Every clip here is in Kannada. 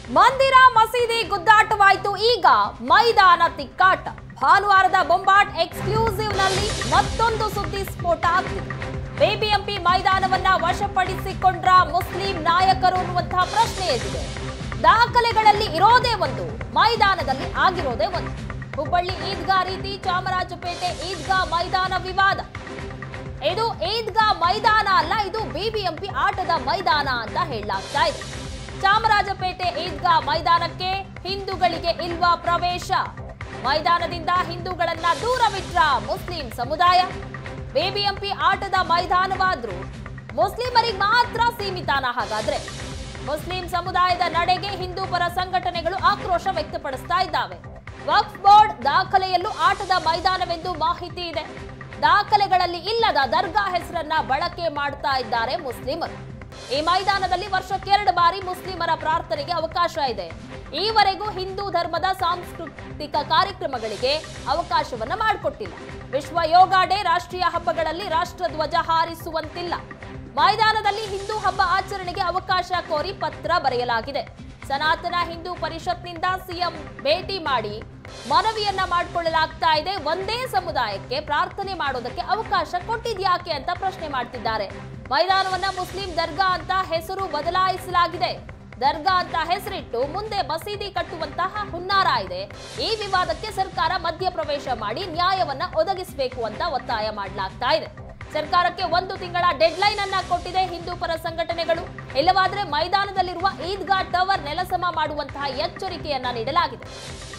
ಮಂದಿರ ಮಸೀದಿ ಗುದ್ದಾಟವಾಯ್ತು ಈಗ ಮೈದಾನ ತಿಕ್ಕಾಟ ಭಾನುವಾರದ ಬೊಂಬಾಟ್ ಎಕ್ಸ್ಕ್ಲೂಸಿವ್ ನಲ್ಲಿ ಮತ್ತೊಂದು ಸುದ್ದಿ ಸ್ಫೋಟ ಆಗ್ತಿದೆ ಬಿಬಿಎಂಪಿ ಮೈದಾನವನ್ನ ವಶಪಡಿಸಿಕೊಂಡ್ರ ಮುಸ್ಲಿಂ ನಾಯಕರು ಅನ್ನುವಂತಹ ಪ್ರಶ್ನೆ ಎದ್ದಿದೆ ದಾಖಲೆಗಳಲ್ಲಿ ಇರೋದೇ ಒಂದು ಮೈದಾನದಲ್ಲಿ ಆಗಿರೋದೇ ಒಂದು ಹುಬ್ಬಳ್ಳಿ ಈದ್ಗಾ ರೀತಿ ಚಾಮರಾಜಪೇಟೆ ಈದ್ಗಾ ಮೈದಾನ ವಿವಾದ ಇದು ಈದ್ಗಾ ಮೈದಾನ ಅಲ್ಲ ಇದು ಬಿಬಿಎಂಪಿ ಆಟದ ಮೈದಾನ ಅಂತ ಹೇಳಲಾಗ್ತಾ ಇದೆ ಚಾಮರಾಜಪೇಟೆ ಈದ್ಗಾ ಮೈದಾನಕ್ಕೆ ಹಿಂದೂಗಳಿಗೆ ಇಲ್ವಾ ಪ್ರವೇಶ ಮೈದಾನದಿಂದ ಹಿಂದೂಗಳನ್ನ ದೂರವಿಟ್ರ ಮುಸ್ಲಿಂ ಸಮುದಾಯ ಬಿಬಿಎಂಪಿ ಆಟದ ಮೈದಾನವಾದ್ರೂ ಮುಸ್ಲಿಮರಿಗೆ ಮಾತ್ರ ಸೀಮಿತಾನ ಹಾಗಾದ್ರೆ ಮುಸ್ಲಿಂ ಸಮುದಾಯದ ನಡೆಗೆ ಹಿಂದೂ ಪರ ಸಂಘಟನೆಗಳು ಆಕ್ರೋಶ ವ್ಯಕ್ತಪಡಿಸ್ತಾ ಇದ್ದಾವೆ ವಕ್ಫ್ ಬೋರ್ಡ್ ದಾಖಲೆಯಲ್ಲೂ ಆಟದ ಮೈದಾನವೆಂದು ಮಾಹಿತಿ ಇದೆ ದಾಖಲೆಗಳಲ್ಲಿ ಇಲ್ಲದ ದರ್ಗಾ ಹೆಸರನ್ನ ಬಳಕೆ ಮಾಡ್ತಾ ಇದ್ದಾರೆ ಮುಸ್ಲಿಮರು ಈ ಮೈದಾನದಲ್ಲಿ ವರ್ಷಕ್ಕೆ ಎರಡು ಬಾರಿ ಮುಸ್ಲಿಮರ ಪ್ರಾರ್ಥನೆಗೆ ಅವಕಾಶ ಇದೆ ಈವರೆಗೂ ಹಿಂದೂ ಧರ್ಮದ ಸಾಂಸ್ಕೃತಿಕ ಕಾರ್ಯಕ್ರಮಗಳಿಗೆ ಅವಕಾಶವನ್ನ ಮಾಡಿಕೊಟ್ಟಿಲ್ಲ ವಿಶ್ವ ಯೋಗ ಡೇ ರಾಷ್ಟ್ರೀಯ ಹಬ್ಬಗಳಲ್ಲಿ ರಾಷ್ಟ್ರಧ್ವಜ ಹಾರಿಸುವಂತಿಲ್ಲ ಮೈದಾನದಲ್ಲಿ ಹಿಂದೂ ಹಬ್ಬ ಆಚರಣೆಗೆ ಅವಕಾಶ ಕೋರಿ ಪತ್ರ ಬರೆಯಲಾಗಿದೆ ಸನಾತನ ಹಿಂದೂ ಪರಿಷತ್ನಿಂದ ಸಿಎಂ ಭೇಟಿ ಮಾಡಿ ಮನವಿಯನ್ನ ಮಾಡಿಕೊಳ್ಳಲಾಗ್ತಾ ಇದೆ ಒಂದೇ ಸಮುದಾಯಕ್ಕೆ ಪ್ರಾರ್ಥನೆ ಮಾಡೋದಕ್ಕೆ ಅವಕಾಶ ಕೊಟ್ಟಿದ್ಯಾಕೆ ಅಂತ ಪ್ರಶ್ನೆ ಮಾಡ್ತಿದ್ದಾರೆ ಮೈದಾನವನ್ನ ಮುಸ್ಲಿಂ ದರ್ಗಾ ಅಂತ ಹೆಸರು ಬದಲಾಯಿಸಲಾಗಿದೆ ದರ್ಗಾ ಅಂತ ಹೆಸರಿಟ್ಟು ಮುಂದೆ ಮಸೀದಿ ಕಟ್ಟುವಂತಹ ಹುನ್ನಾರ ಇದೆ ಈ ವಿವಾದಕ್ಕೆ ಸರ್ಕಾರ ಮಧ್ಯಪ್ರವೇಶ ಮಾಡಿ ನ್ಯಾಯವನ್ನ ಒದಗಿಸಬೇಕು ಅಂತ ಒತ್ತಾಯ ಮಾಡಲಾಗ್ತಾ ಇದೆ ಸರ್ಕಾರಕ್ಕೆ ಒಂದು ತಿಂಗಳ ಡೆಡ್ಲೈನ್ ಅನ್ನ ಕೊಟ್ಟಿದೆ ಹಿಂದೂ ಪರ ಸಂಘಟನೆಗಳು ಇಲ್ಲವಾದ್ರೆ ಮೈದಾನದಲ್ಲಿರುವ ಈದ್ಗಾ ಟವರ್ ನೆಲಸಮ ಮಾಡುವಂತಹ ಎಚ್ಚರಿಕೆಯನ್ನ ನೀಡಲಾಗಿದೆ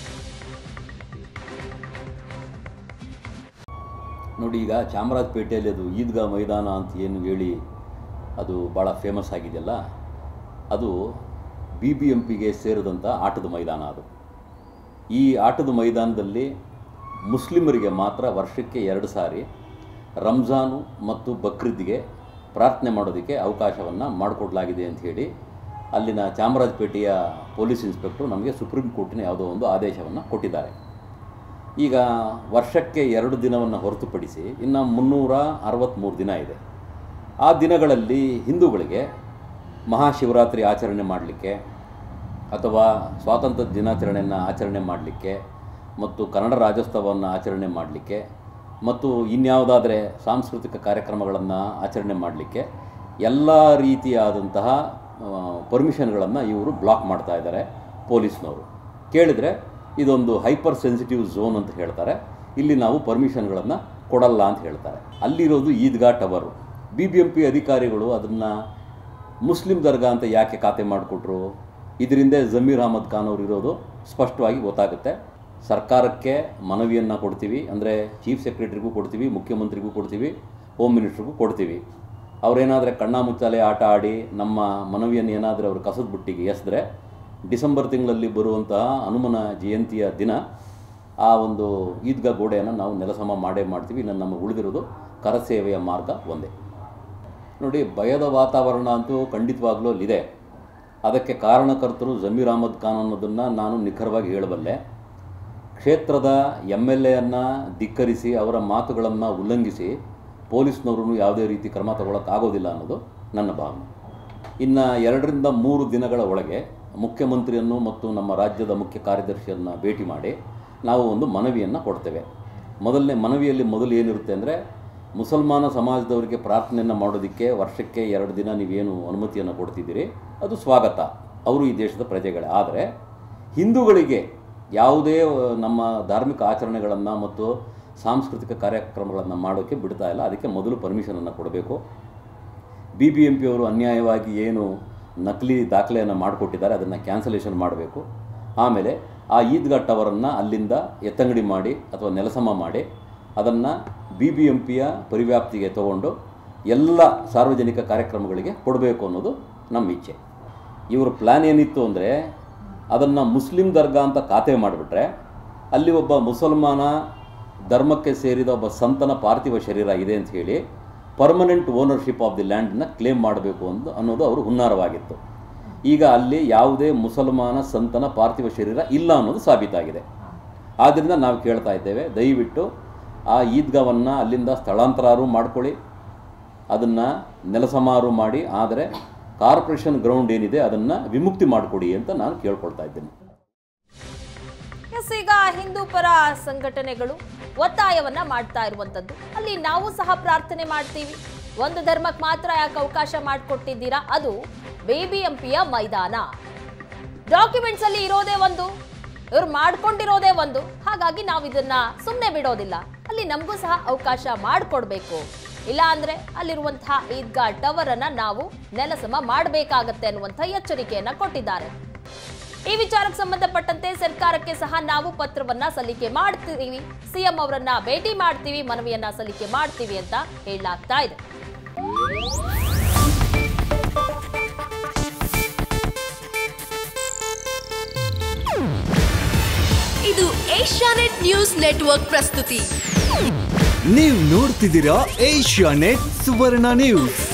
ನೋಡಿ ಈಗ ಚಾಮರಾಜಪೇಟೆಯಲ್ಲಿ ಅದು ಈದ್ಗಾ ಮೈದಾನ ಅಂತ ಏನು ಹೇಳಿ ಅದು ಭಾಳ ಫೇಮಸ್ ಆಗಿದೆಯಲ್ಲ ಅದು ಬಿ ಬಿ ಎಂ ಪಿಗೆ ಸೇರಿದಂಥ ಆಟದ ಮೈದಾನ ಅದು ಈ ಆಟದ ಮೈದಾನದಲ್ಲಿ ಮುಸ್ಲಿಮರಿಗೆ ಮಾತ್ರ ವರ್ಷಕ್ಕೆ ಎರಡು ಸಾರಿ ರಂಜಾನು ಮತ್ತು ಬಕ್ರೀದ್ಗೆ ಪ್ರಾರ್ಥನೆ ಮಾಡೋದಕ್ಕೆ ಅವಕಾಶವನ್ನು ಮಾಡಿಕೊಡ್ಲಾಗಿದೆ ಅಂತ ಹೇಳಿ ಅಲ್ಲಿನ ಚಾಮರಾಜಪೇಟೆಯ ಪೊಲೀಸ್ ಇನ್ಸ್ಪೆಕ್ಟ್ರು ನಮಗೆ ಸುಪ್ರೀಂ ಕೋರ್ಟಿನ ಯಾವುದೋ ಒಂದು ಆದೇಶವನ್ನು ಕೊಟ್ಟಿದ್ದಾರೆ ಈಗ ವರ್ಷಕ್ಕೆ ಎರಡು ದಿನವನ್ನು ಹೊರತುಪಡಿಸಿ ಇನ್ನು ಮುನ್ನೂರ ಅರವತ್ತ್ಮೂರು ದಿನ ಇದೆ ಆ ದಿನಗಳಲ್ಲಿ ಹಿಂದೂಗಳಿಗೆ ಮಹಾಶಿವರಾತ್ರಿ ಆಚರಣೆ ಮಾಡಲಿಕ್ಕೆ ಅಥವಾ ಸ್ವಾತಂತ್ರ್ಯ ದಿನಾಚರಣೆಯನ್ನು ಆಚರಣೆ ಮಾಡಲಿಕ್ಕೆ ಮತ್ತು ಕನ್ನಡ ರಾಜ್ಯೋತ್ಸವವನ್ನು ಆಚರಣೆ ಮಾಡಲಿಕ್ಕೆ ಮತ್ತು ಇನ್ಯಾವುದಾದರೆ ಸಾಂಸ್ಕೃತಿಕ ಕಾರ್ಯಕ್ರಮಗಳನ್ನು ಆಚರಣೆ ಮಾಡಲಿಕ್ಕೆ ಎಲ್ಲ ರೀತಿಯಾದಂತಹ ಪರ್ಮಿಷನ್ಗಳನ್ನು ಇವರು ಬ್ಲಾಕ್ ಮಾಡ್ತಾ ಇದ್ದಾರೆ ಪೊಲೀಸ್ನವರು ಕೇಳಿದರೆ ಇದೊಂದು ಹೈಪರ್ ಸೆನ್ಸಿಟಿವ್ ಝೋನ್ ಅಂತ ಹೇಳ್ತಾರೆ ಇಲ್ಲಿ ನಾವು ಪರ್ಮಿಷನ್ಗಳನ್ನು ಕೊಡಲ್ಲ ಅಂತ ಹೇಳ್ತಾರೆ ಅಲ್ಲಿರೋದು Idgah tower B B M P ಅಧಿಕಾರಿಗಳು ಅದನ್ನು ಮುಸ್ಲಿಂ ದರ್ಗಾ ಅಂತ ಯಾಕೆ ಖಾತೆ ಮಾಡಿಕೊಟ್ರು ಇದರಿಂದ ಜಮೀರ್ ಅಹಮದ್ ಖಾನ್ ಅವರು ಇರೋದು ಸ್ಪಷ್ಟವಾಗಿ ಗೊತ್ತಾಗುತ್ತೆ ಸರ್ಕಾರಕ್ಕೆ ಮನವಿಯನ್ನು ಕೊಡ್ತೀವಿ ಅಂದರೆ ಚೀಫ್ ಸೆಕ್ರೆಟರಿಗೂ ಕೊಡ್ತೀವಿ ಮುಖ್ಯಮಂತ್ರಿಗೂ ಕೊಡ್ತೀವಿ ಹೋಮ್ ಮಿನಿಸ್ಟ್ರಿಗೂ ಕೊಡ್ತೀವಿ ಅವರೇನಾದರೆ ಕಣ್ಣಾಮುಚ್ಚಾಲೆ ಆಟ ಆಡಿ ನಮ್ಮ ಮನವಿಯನ್ನು ಏನಾದರೂ ಅವರು ಕಸದ ಬುಟ್ಟಿಗೆ ಎಸೆದ್ರೆ ಡಿಸೆಂಬರ್ ತಿಂಗಳಲ್ಲಿ ಬರುವಂತಹ ಹನುಮನ ಜಯಂತಿಯ ದಿನ ಆ ಒಂದು ಈದ್ಗಾ ಗೋಡೆಯನ್ನು ನಾವು ನೆಲಸಮ ಮಾಡೇ ಮಾಡ್ತೀವಿ ಇನ್ನು ನಮಗೆ ಉಳಿದಿರೋದು ಕರಸೇವೆಯ ಮಾರ್ಗ ಒಂದೇ ನೋಡಿ ಭಯದ ವಾತಾವರಣ ಅಂತೂ ಖಂಡಿತವಾಗ್ಲೂ ಅಲ್ಲಿದೆ ಅದಕ್ಕೆ ಕಾರಣಕರ್ತರು ಜಮೀರ್ ಅಹಮದ್ ಖಾನ್ ಅನ್ನೋದನ್ನು ನಾನು ನಿಖರವಾಗಿ ಹೇಳಬಲ್ಲೆ ಕ್ಷೇತ್ರದ ಎಮ್ ಎಲ್ ಎಯನ್ನು ಧಿಕ್ಕರಿಸಿ ಅವರ ಮಾತುಗಳನ್ನು ಉಲ್ಲಂಘಿಸಿ ಪೊಲೀಸ್ನವರು ಯಾವುದೇ ರೀತಿ ಕ್ರಮ ತಗೊಳ್ಳೋಕ್ಕಾಗೋದಿಲ್ಲ ಅನ್ನೋದು ನನ್ನ ಭಾವನೆ ಇನ್ನು ಎರಡರಿಂದ ಮೂರು ದಿನಗಳ ಒಳಗೆ ಮುಖ್ಯಮಂತ್ರಿಯನ್ನು ಮತ್ತು ನಮ್ಮ ರಾಜ್ಯದ ಮುಖ್ಯ ಕಾರ್ಯದರ್ಶಿಯನ್ನು ಭೇಟಿ ಮಾಡಿ ನಾವು ಒಂದು ಮನವಿಯನ್ನು ಕೊಡ್ತೇವೆ ಮೊದಲನೇ ಮನವಿಯಲ್ಲಿ ಮೊದಲು ಏನಿರುತ್ತೆ ಅಂದರೆ ಮುಸಲ್ಮಾನ ಸಮಾಜದವರಿಗೆ ಪ್ರಾರ್ಥನೆಯನ್ನು ಮಾಡೋದಕ್ಕೆ ವರ್ಷಕ್ಕೆ ಎರಡು ದಿನ ನೀವೇನು ಅನುಮತಿಯನ್ನು ಕೊಡ್ತಿದ್ದೀರಿ ಅದು ಸ್ವಾಗತ ಅವರು ಈ ದೇಶದ ಪ್ರಜೆಗಳೇ ಆದರೆ ಹಿಂದೂಗಳಿಗೆ ಯಾವುದೇ ನಮ್ಮ ಧಾರ್ಮಿಕ ಆಚರಣೆಗಳನ್ನು ಮತ್ತು ಸಾಂಸ್ಕೃತಿಕ ಕಾರ್ಯಕ್ರಮಗಳನ್ನು ಮಾಡೋಕ್ಕೆ ಬಿಡ್ತಾ ಇಲ್ಲ ಅದಕ್ಕೆ ಮೊದಲು ಪರ್ಮಿಷನನ್ನು ಕೊಡಬೇಕು ಬಿ ಬಿ ಎಂ ಪಿಯವರು ಅನ್ಯಾಯವಾಗಿ ಏನು ನಕಲಿ ದಾಖಲೆಯನ್ನು ಮಾಡಿಕೊಟ್ಟಿದ್ದಾರೆ ಅದನ್ನು ಕ್ಯಾನ್ಸಲೇಷನ್ ಮಾಡಬೇಕು ಆಮೇಲೆ ಆ ಈದ್ಗಾ ಟವರನ್ನು ಅಲ್ಲಿಂದ ಎತ್ತಂಗಡಿ ಮಾಡಿ ಅಥವಾ ನೆಲಸಮ ಮಾಡಿ ಅದನ್ನು ಬಿ ಬಿ ಎಂ ಪಿಯ ಪರಿವ್ಯಾಪ್ತಿಗೆ ತಗೊಂಡು ಎಲ್ಲ ಸಾರ್ವಜನಿಕ ಕಾರ್ಯಕ್ರಮಗಳಿಗೆ ಕೊಡಬೇಕು ಅನ್ನೋದು ನಮ್ಮ ಇಚ್ಛೆ ಇವ್ರ ಪ್ಲ್ಯಾನ್ ಏನಿತ್ತು ಅಂದರೆ ಅದನ್ನು ಮುಸ್ಲಿಂ ದರ್ಗಾ ಅಂತ ಖಾತೆ ಮಾಡಿಬಿಟ್ರೆ ಅಲ್ಲಿ ಒಬ್ಬ ಮುಸಲ್ಮಾನ ಧರ್ಮಕ್ಕೆ ಸೇರಿದ ಒಬ್ಬ ಸಂತನ ಪಾರ್ಥಿವ ಶರೀರ ಇದೆ ಅಂತ ಹೇಳಿ ಪರ್ಮನೆಂಟ್ ಓನರ್ಶಿಪ್ ಆಫ್ ದಿ ಲ್ಯಾಂಡನ್ನ ಕ್ಲೇಮ್ ಮಾಡಬೇಕು ಅಂತ ಅನ್ನೋದು ಅವರು ಹುನ್ನಾರವಾಗಿತ್ತು ಈಗ ಅಲ್ಲಿ ಯಾವುದೇ ಮುಸಲ್ಮಾನ ಸಂತನ ಪಾರ್ಥಿವ ಶರೀರ ಇಲ್ಲ ಅನ್ನೋದು ಸಾಬೀತಾಗಿದೆ ಆದ್ದರಿಂದ ನಾವು ಕೇಳ್ತಾ ಇದ್ದೇವೆ ದಯವಿಟ್ಟು ಆ ಈದ್ಗಾವನ್ನು ಅಲ್ಲಿಂದ ಸ್ಥಳಾಂತರಾರು ಮಾಡ್ಕೊಳ್ಳಿ ಅದನ್ನು ನೆಲಸಮಾರು ಮಾಡಿ ಆದರೆ ಕಾರ್ಪೊರೇಷನ್ ಗ್ರೌಂಡ್ ಏನಿದೆ ಅದನ್ನು ವಿಮುಕ್ತಿ ಮಾಡಿಕೊಡಿ ಅಂತ ನಾನು ಕೇಳ್ಕೊಳ್ತಾ ಇದ್ದೇನೆ ಎಸ್ ಈಗ ಹಿಂದೂ ಪರ ಸಂಘಟನೆಗಳು ಒತ್ತಾಯವನ್ನ ಮಾಡ್ತಾ ಇರುವಂತದ್ದು ಅಲ್ಲಿ ನಾವು ಸಹ ಪ್ರಾರ್ಥನೆ ಮಾಡ್ತೀವಿ ಒಂದು ಧರ್ಮಕ್ಕೆ ಮಾತ್ರ ಯಾಕೆ ಅವಕಾಶ ಮಾಡಿಕೊಟ್ಟಿದ್ದೀರಾ ಅದು ಬಿಬಿಎಂಪಿಯ ಮೈದಾನ ಡಾಕ್ಯುಮೆಂಟ್ಸ್ ಅಲ್ಲಿ ಇರೋದೇ ಒಂದು ಇವ್ರು ಮಾಡ್ಕೊಂಡಿರೋದೇ ಒಂದು ಹಾಗಾಗಿ ನಾವು ಇದನ್ನ ಸುಮ್ಮನೆ ಬಿಡೋದಿಲ್ಲ ಅಲ್ಲಿ ನಮಗೂ ಸಹ ಅವಕಾಶ ಮಾಡಿಕೊಡ್ಬೇಕು ಇಲ್ಲ ಅಂದ್ರೆ ಅಲ್ಲಿರುವಂತಹ ಈದ್ಗಾ ಟವರ್ ಅನ್ನ ನಾವು ನೆಲಸಮ ಮಾಡಬೇಕಾಗತ್ತೆ ಅನ್ನುವಂಥ ಎಚ್ಚರಿಕೆಯನ್ನ ಕೊಟ್ಟಿದ್ದಾರೆ ಈ ವಿಚಾರಕ್ಕೆ ಸಂಬಂಧಪಟ್ಟಂತೆ ಸರ್ಕಾರಕ್ಕೆ ಸಹ ನಾವು ಪತ್ರವನ್ನ ಸಲ್ಲಿಕೆ ಮಾಡ್ತೀವಿ ಸಿಎಂ ಅವರನ್ನ ಭೇಟಿ ಮಾಡ್ತೀವಿ ಮನವಿಯನ್ನ ಸಲ್ಲಿಕೆ ಮಾಡ್ತೀವಿ ಅಂತ ಹೇಳಲಾಗ್ತಾ ಇದೆ ಇದು ಏಷ್ಯಾನೆಟ್ ನ್ಯೂಸ್ ನೆಟ್ವರ್ಕ್ ಪ್ರಸ್ತುತಿ ನೀವು ನೋಡ್ತಿದ್ದೀರಾ ಏಷ್ಯಾ ನೆಟ್ ಸುವರ್ಣ ನ್ಯೂಸ್